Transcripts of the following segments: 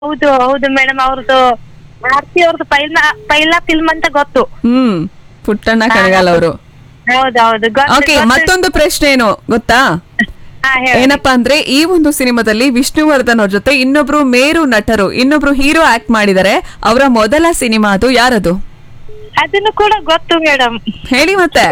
ಹೌದು ಹೌದು ಮೇಡಮ್ ಅವ್ರದ್ದು ಆರ್ತಿ ಅವ್ರದ್ದು ಪೈಲ ಪೈಲ ಫಿಲ್ಮ್ ಅಂತ ಗೊತ್ತು ಹ್ಮ್ ಪುಟ್ಟಣ್ಣ ಕಣಗಾಲ್ ಅವರು ಹೌದೌದು ಗೊತ್ತು, ಓಕೆ ಗೊತ್ತು. ಮತ್ತೊಂದು ಪ್ರಶ್ನೆ ಏನು ಗೊತ್ತಾ ಹಾ, ಹೇಳಿ. ಏನಪ್ಪಾ ಅಂದ್ರೆ ಈ ಒಂದು ಸಿನಿಮಾದಲ್ಲಿ ವಿಷ್ಣುವರ್ಧನ್ ಅವ್ರ ಜೊತೆ ಇನ್ನೊಬ್ರು ಮೇರು ನಟರು ಇನ್ನೊಬ್ರು ಹೀರೋ ಆಕ್ಟ್ ಮಾಡಿದ್ದಾರೆ ಅವರ ಮೊದಲ ಸಿನಿಮಾ ಅದು ಯಾರದು ಅದನ್ನು ಕೂಡ ಗೊತ್ತು ಮೇಡಮ್ ಹೇಳಿ ಮತ್ತೆ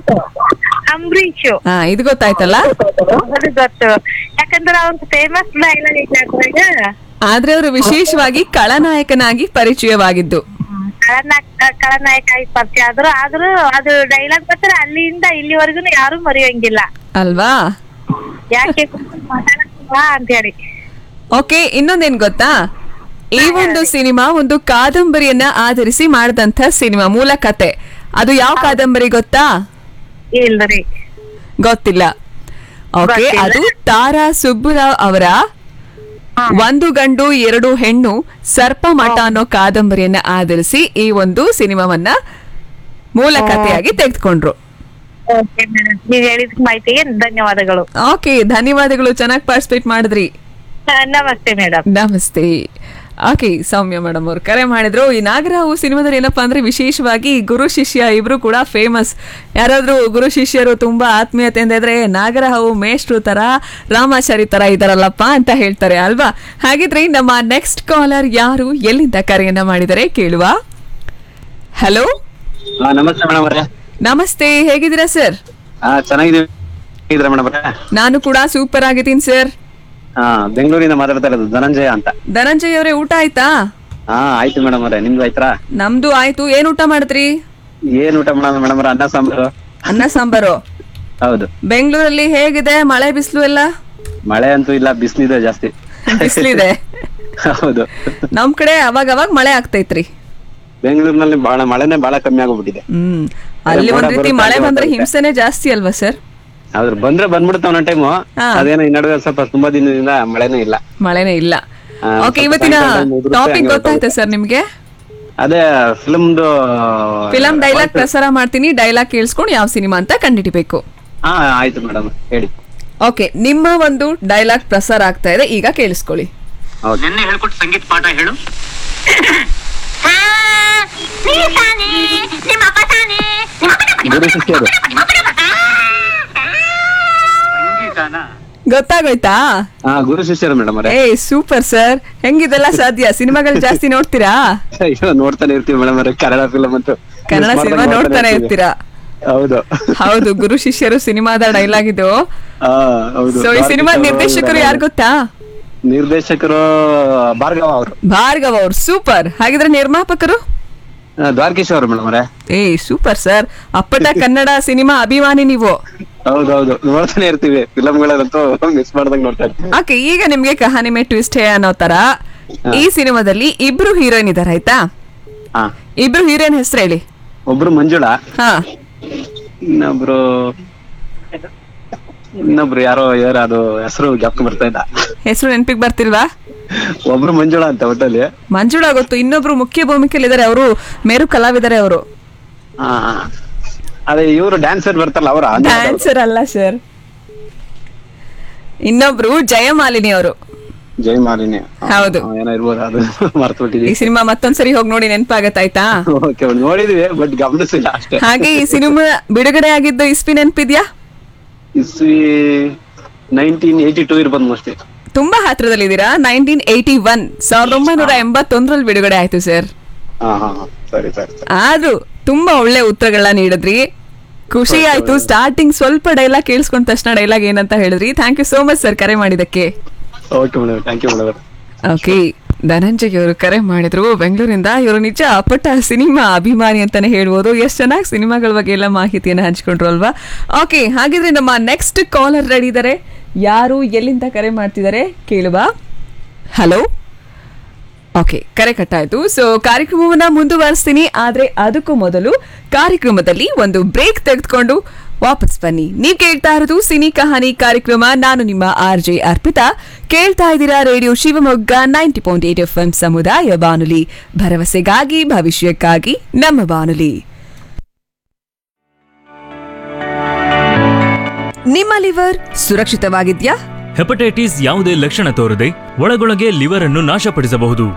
ಅಂಬರೀಶ್ ಹಾ ಇದು ಗೊತ್ತಾಯ್ತಲ್ಲ ಅದು ಗೊತ್ತು ಯಾಕಂದ್ರೆ ಅವ್ರದ್ದು ಫೇಮಸ್ ಡೈಲಾಗ್ ಐತೆ ಅದ್ರಾಗ ಆದ್ರೆ ಅವರು ವಿಶೇಷವಾಗಿ ಖಳನಾಯಕನಾಗಿ ಪರಿಚಯವಾಗಿದ್ದು ಖಳನಾಯಕ ಖಳನಾಯಕ ಆಗಿ ಪರಿಚಯ ಆದ್ರು ಆದ್ರೂ ಅದು ಡೈಲಾಗ್ ಬರ್ತಾರೆ ಅಲ್ಲಿಂದ ಇಲ್ಲಿವರೆಗೂ ಯಾರು ಮರೆಯೋಂಗಿಲ್ಲ ಅಲ್ವಾ ಯಾಕೆ ಮಾತಾಡಕ್ಕಿಲ್ವಾ ಅಂತ ಹೇಳಿ ಓಕೆ ಇನ್ನೊಂದೇನ್ ಗೊತ್ತಾ ಈ ಒಂದು ಸಿನಿಮಾ ಒಂದು ಕಾದಂಬರಿಯನ್ನ ಆಧರಿಸಿ ಮಾಡಿದಂತ ಸಿನಿಮಾ ಮೂಲ ಕತೆ ಅದು ಯಾವ ಕಾದಂಬರಿ ಗೊತ್ತಾ ಇಲ್ರಿ ಗೊತ್ತಿಲ್ಲ ಓಕೆ ಗೊತ್ತಿಲ್ಲ. ಅದು ತಾರಾ ಸುಬ್ಬುರಾವ್ ಅವರ ಒಂದು ಗಂಡು ಎರಡು ಹೆಣ್ಣು ಸರ್ಪ ಮಠ ಅನ್ನೋ ಕಾದಂಬರಿಯನ್ನ ಆಧರಿಸಿ ಈ ಒಂದು ಸಿನಿಮಾವನ್ನ ಮೂಲ ಕಥೆಯಾಗಿ ತೆಗೆದುಕೊಂಡ್ರು ಓಕೆ ಮೇಡಮ್ ನೀವ್ ಹೇಳಿದ ಮಾಹಿತಿಗೆ ಧನ್ಯವಾದಗಳು ಓಕೆ ಧನ್ಯವಾದಗಳು ಚೆನ್ನಾಗಿ ಪಾರ್ಟಿಸಿಪೇಟ್ ಮಾಡಿದ್ರಿ ಆ, ನಮಸ್ತೆ ಮೇಡಮ್ ನಮಸ್ತೆ ಓಕೆ ಸೌಮ್ಯ ಮೇಡಮ್ ಅವ್ರು ಕರೆ ಮಾಡಿದ್ರು ಈ ನಾಗರಾವು ಸಿನಿಮಾದಲ್ಲಿ ಏನಪ್ಪಾ ಅಂದ್ರೆ ವಿಶೇಷವಾಗಿ ಗುರು ಶಿಷ್ಯ ಇಬ್ರು ಕೂಡ ಫೇಮಸ್ ಯಾರಾದ್ರೂ ಗುರು ಶಿಷ್ಯರು ತುಂಬಾ ಆತ್ಮೀಯತೆಯಿಂದ ಇದ್ರೆ ನಾಗರಹಾವು ಮೇಷ್ಟ್ರು ತರ ರಾಮಾಚಾರಿ ತರ ಇದಾರಲ್ಲಪ್ಪ ಅಂತ ಹೇಳ್ತಾರೆ ಅಲ್ವಾ ಹಾಗಿದ್ರೆ ನಮ್ಮ ನೆಕ್ಸ್ಟ್ ಕಾಲರ್ ಯಾರು ಎಲ್ಲಿಂದ ಕರೆಯನ್ನ ಮಾಡಿದರೆ ಕೇಳುವ ಹಲೋ ಹಾ ನಮಸ್ತೆ ಮೇಡಮ್ ಅವರೇ ನಮಸ್ತೆ ಹೇಗಿದ್ದೀರಾ ಸರ್ ಹಾ ಚೆನ್ನಾಗಿದ್ದೀವಿ ಇದ್ರ ಮೇಡಮ್ ಅವರೇ ನಾನು ಕೂಡ ಸೂಪರ್ ಆಗಿದ್ದೀನಿ ಸರ್ ಹಾ ಬೆಂಗಳೂರಿಂದ ಮಾತಾಡ್ತಾ ಇರೋದು ಧನಂಜಯ ಅಂತ ಧನಂಜಯ್ ಅವರೇ ಊಟ ಆಯ್ತಾ ಹಾ ಆಯ್ತು ಮೇಡಮ್ ಅವರೇ ನಿಮ್ದು ಆಯ್ತಾ ನಮ್ದು ಆಯ್ತು ಏನ್ ಊಟ ಮಾಡಿದ್ರಿ ಏನ್ ಊಟ ಮೇಡಮ್ ಮೇಡಮ್ ಅವ್ರೆ ಅನ್ನ ಸಾಂಬಾರು ಅನ್ನ ಸಾಂಬಾರು ಹೌದು ಬೆಂಗಳೂರಲ್ಲಿ ಹೇಗಿದೆ ಮಳೆ ಬಿಸಿಲು ಎಲ್ಲ ಮಳೆ ಅಂತೂ ಇಲ್ಲ ಬಿಸಿಲಿದೆ ಜಾಸ್ತಿ ಬಿಸಿಲಿದೆ ಹೌದು ನಮ್ ಕಡೆ ಅವಾಗ ಅವಾಗ ಮಳೆ ಆಗ್ತೈತ್ರಿ ಬೆಂಗಳೂರಿನಲ್ಲಿ ಬಹಳ ಮಳೆನೇ ಬಹಳ ಕಮ್ಮಿ ಆಗೋಗ್ಬಿಟ್ಟಿದೆ ಹ್ಮ್ ಅಲ್ಲಿ ಮೋಡ ಒಂದ್ ರೀತಿ ಬರುತ್ತೆ, ಮಳೆ ಅಲ್ಲಿ ಬಂದ್ರೆ ಬರುತ್ತೆ. ಹಿಂಸೆನೆ ಜಾಸ್ತಿ ಅಲ್ವಾ ಸರ್ ಆದ್ರೆ ಬಂದ್ರೆ ಬಂದ್ಬಿಡುತ್ತೆ ಒಂದೊಂದ್ ಟೈಮು ಹಾ. ಅದೇನೋ ಈ ನಡುವೆ ಸ್ವಲ್ಪ ತುಂಬಾ ದಿನದಿಂದ ಮಳೆನೂ ಇಲ್ಲ ಮಳೆನೇ ಇಲ್ಲ ಹಾ, ಓಕೆ ಸ್ವಲ್ಪ ಇವತ್ತಿನ ಸಾಯಂಕಾಲ time ಉದುರುತ್ತೆ, ಟಾಪಿಕ್ ಹಂಗೆ ಗೊತ್ತಾಯ್ತಾ ಸರ್ ನಿಮ್ಗೆ ಅದೇ ಫಿಲ್ಮ್ದು ಫಿಲಂ ಡೈಲಾಗ್ ಪ್ರಸಾರ ಮಾಡ್ತೀನಿ ಡೈಲಾಗ್ ಕೇಳಿಸ್ಕೊಂಡು ಯಾವ ಸಿನಿಮಾ ಅಂತ ಕಂಡಿಡಿಬೇಕು ಹಾ ಆಯ್ತು ಮೇಡಮ್ ಹೇಳಿ ಓಕೆ ನಿಮ್ಮ ಒಂದು ಡೈಲಾಗ್ ಪ್ರಸಾರ ಆಗ್ತಾ ಇದೆ ಈಗ ಕೇಳಿಸ್ಕೊಳ್ಳಿ ಹೌದು ನಿನ್ನೆ ಹೇಳ್ಕೊಟ್ಟು ಸಂಗೀತ ಪಾಠ ಹೇಳು ಗುರು ಶಿಷ್ಯರು ಸಂಗೀತನ ಗೊತ್ತಾಗೋಯ್ತಾ ಹಾ ಗುರು ಶಿಷ್ಯರು ಮೇಡಮ್ ಅವರೇ ಏ ಸೂಪರ್ ಸರ್ ಹೆಂಗಿದೆಲ್ಲ ಸಾಧ್ಯ ಸಿನಿಮಾಗಳು ಜಾಸ್ತಿ ನೋಡ್ತೀರಾ ಅಯ್ಯೋ ನೋಡ್ತಾನೆ ಇರ್ತೀವಿ ಮೇಡಮ್ ಅವರೇ ಕನ್ನಡ ಫಿಲಮ್ ಅಂತೂ ಕನ್ನಡ Miss ಸಿನಿಮಾ ಮಾಡ್ದಂಗ್ ನೋಡ್ತಾನೆ ಇರ್ತೀವಿ. ಇರ್ತೀರಾ ಹೌದು ಹೌದು ಗುರು ಶಿಷ್ಯರು ಸಿನಿಮಾದ ಡೈಲಾಗ್ ಇದು ಆ, ಹೌದು ಸೊ ಈ ಸಿನಿಮಾ ಭಾರತೀಯ ನಿರ್ದೇಶಕರು ಯಾರು ಗೊತ್ತಾ ನಿರ್ದೇಶಕರು ಭಾರ್ಗವ ಅವರು ಭಾರ್ಗವ್ ಅವ್ರು ಸೂಪರ್ ಹಾಗಿದ್ರೆ ನಿರ್ಮಾಪಕರು ದ್ವಾರಕೀಶ್ ಅವರು ಮೇಡಮ್ ಅವರೇ ಏ ಸೂಪರ್ ಸರ್ ಅಪ್ಪಟ ಕನ್ನಡ ಸಿನಿಮಾ ಅಭಿಮಾನಿ ನೀವು ಹೌದೌದು ನೋಡ್ತಾನೆ ಇರ್ತೀವಿ ಫಿಲಮ್ಗಳಂತೂ ಮಿಸ್ ಮಾಡ್ದಂಗ್ ನೋಡ್ತಾ ಇರ್ತೀವಿ ಓಕೆ ಈಗ ನಿಮ್ಗೆ ಕಹಾನಿ ಮೇ ಟ್ವಿಸ್ಟ್ ಹೇ ಅನ್ನೋ ತರ ಈ ಸಿನಿಮಾದಲ್ಲಿ ಇಬ್ರು ಹೀರೋಯಿನ್ ಇದಾರೆ ಆಯ್ತಾ ಹಾ ಇಬ್ರು ಹೀರೋಯಿನ್ ಹೆಸರು ಹೇಳಿ ಒಬ್ರು ಮಂಜುಳಾ ಹಾ ಇನ್ನೊಬ್ರು ಇನ್ನೊಬ್ರು ಯಾರೋ ಯಾರು ಅದು ಹೆಸರು ಜ್ಞಾಪಕ ಬರ್ತಾ ಇಲ್ಲ ಹೆಸರು ನೆನಪಿಗೆ ಬರ್ತಿಲ್ವಾ ಒಬ್ರು ಮಂಜುಳಾ ಅಂತ ಒಟ್ಟಲ್ಲಿ ಮಂಜುಳಾ ಗೊತ್ತು ಇನ್ನೊಬ್ರು ಮುಖ್ಯ ಭೂಮಿಕೆಯಲ್ಲಿ ಇದಾರೆ ಅವರು ಮೇರು ಕಲಾವಿದರೆ ಅವರು ಹಾ ಅದೇ ಇವರು ಡ್ಯಾನ್ಸರ್ ಬರ್ತಾರಲ್ಲ ಅವರ ಡ್ಯಾನ್ಸರ್ ಅಲ್ಲ ಸರ್ ಇನ್ನೊಬ್ರು ಜಯಮಾಲಿನಿ ಅವರು ಜಯಮಾಲಿನಿ ಹೌದು. ಆ, ಏನೋ ಇರ್ಬೋದು ಅದು ಮರ್ತು ಈ ಬಿಟ್ಟಿದೀವಿ ಸಿನಿಮಾ ಮತ್ತೊಂದ್ಸರಿ ಹೋಗಿ ನೋಡಿ ನೆನಪಾಗತ್ತಾಯ್ತಾ ಓಕೆ ನೋಡಿದ್ವಿ ಬಟ್ ಗಮನಿಸಿಲ್ಲ ಅಷ್ಟೇ ಹಾಗೆ ಈ ಸಿನಿಮಾ ಬಿಡುಗಡೆ ಆಗಿದ್ದು ಇಸ್ಪಿ ನೆನಪಿದ್ಯಾ ಇಸ್ವಿ ನೈನ್ಟೀನ್ ಏಯ್ಟಿ ಟೂ ಇರ್ಬೋದು ಮೋಸ್ಟ್ಲಿ ತುಂಬಾ ಹತ್ರದಲ್ಲಿದ್ದೀರಾ ನೈನ್ಟೀನ್ ಏಯ್ಟಿ ಒನ್ ಸಾವಿರದ ಒಂಬೈನೂರ ಎಂಬತ್ತೊಂದರಲ್ಲಿ ಬಿಡುಗಡೆ ಆಯ್ತು ಸರ್ ಹಾ ಹಾ ಹಾ. ಸರಿ ಸರಿ ಸರಿ ಆದ್ರೂ ತುಂಬಾ ಒಳ್ಳೆ ಉತ್ತರಗಳನ್ನ ನೀಡಿದ್ರಿ ಖುಷಿ ಆಯ್ತು ಸ್ಟಾರ್ಟಿಂಗ್ ಸ್ವಲ್ಪ ಡೈಲಾಗ್ ಕೇಳಿಸ್ಕೊಂಡ ತಕ್ಷಣ ಡೈಲಾಗ್ ಏನಂತ ಹೇಳಿದ್ರಿ thank you so much sir ಕರೆ ಮಾಡಿದಕ್ಕೆ okay madam thank you madam okay Dhananjay ಅವರು ಕರೆ ಮಾಡಿದ್ರು ಬೆಂಗಳೂರಿಂದ ಇವರು ನಿಜ ಅಪ್ಪಟ ಸಿನಿಮಾ ಅಭಿಮಾನಿ ಅಂತಾನೆ ಹೇಳ್ಬೋದು ಎಷ್ಟು ಚೆನ್ನಾಗಿ ಸಿನಿಮಾಗಳ ಬಗ್ಗೆ ಎಲ್ಲ ಮಾಹಿತಿಯನ್ನು ಹಂಚ್ಕೊಂಡ್ರು ಅಲ್ವಾ ಓಕೆ ಹಾಗಿದ್ರೆ ನಮ್ಮ ನೆಕ್ಸ್ಟ್ ಕಾಲರ್ ರೆಡಿ ಇದ್ದಾರೆ ಯಾರು ಎಲ್ಲಿಂದ ಕರೆ ಮಾಡ್ತಿದ್ದಾರೆ ಕೇಳುವ ಹಲೋ ಓಕೆ ಕರೆ ಕಟ್ಟಾಯ್ತು ಸೊ ಕಾರ್ಯಕ್ರಮವನ್ನ ಮುಂದುವರಿಸ್ತೀನಿ ಆದ್ರೆ ಅದಕ್ಕೂ ಮೊದಲು ಕಾರ್ಯಕ್ರಮದಲ್ಲಿ ಒಂದು ಬ್ರೇಕ್ ತೆಗೆದುಕೊಂಡು ವಾಪಸ್ ಬನ್ನಿ ನೀವು ಕೇಳ್ತಾ ಇರೋದು ಸಿನಿ ಕಹಾನಿ ಕಾರ್ಯಕ್ರಮ ನಾನು ನಿಮ್ಮ ಆರ್ ಜೆ ಅರ್ಪಿತಾ ಕೇಳ್ತಾ ಇದ್ದೀರಾ radio Shivamogga ninety point eight F M ಸಮುದಾಯ ಬಾನುಲಿ ಭರವಸೆಗಾಗಿ ಭವಿಷ್ಯಕ್ಕಾಗಿ ನಮ್ಮ ಬಾನುಲಿ ನಿಮ್ಮ ಲಿವರ್ ಸುರಕ್ಷಿತವಾಗಿದ್ಯಾ ಹೆಪಟೈಟಿಸ್ ಯಾವುದೇ ಲಕ್ಷಣ ತೋರದೆ ಒಳಗೊಳಗೆ ಲಿವರ್ ಅನ್ನು ನಾಶಪಡಿಸಬಹುದು